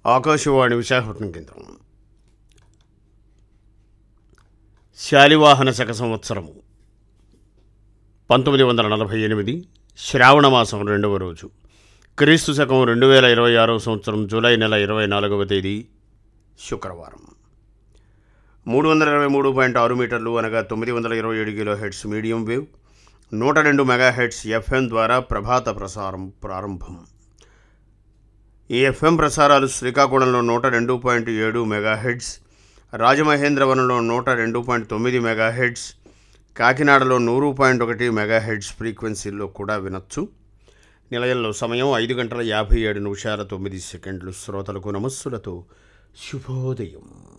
ఆకాశవాణి విశాఖపట్నం కేంద్రం శాలివాహన శక సంవత్సరము పంతొమ్మిది వందల నలభై ఎనిమిది శ్రావణ మాసం రెండవ రోజు క్రీస్తు శకం రెండు వేల ఇరవై ఆరవ సంవత్సరం జూలై నెల ఇరవై నాలుగవ తేదీ శుక్రవారం మూడు వందల ఇరవై మూడు పాయింట్ ఆరు మీటర్లు అనగా తొమ్మిది వందల ఇరవై ఏడు కిలో హెడ్స్ మీడియం వేవ్ నూట రెండు మెగా హెడ్స్ ఎఫ్ఎం ద్వారా ప్రభాత ప్రసారం ప్రారంభం ఈ ఎఫ్ఎం ప్రసారాలు శ్రీకాకుళంలో నూట రెండు పాయింట్ ఏడు మెగా హెడ్స్ రాజమహేంద్రవరంలో నూట రెండు పాయింట్ తొమ్మిది మెగా హెడ్స్ కాకినాడలో నూరు పాయింట్ ఒకటి మెగా హెడ్స్ ఫ్రీక్వెన్సీల్లో కూడా వినొచ్చు నిలయంలో సమయం ఐదు గంటల యాభై ఏడు నిమిషాల తొమ్మిది సెకండ్లు శ్రోతలకు నమస్సులతో శుభోదయం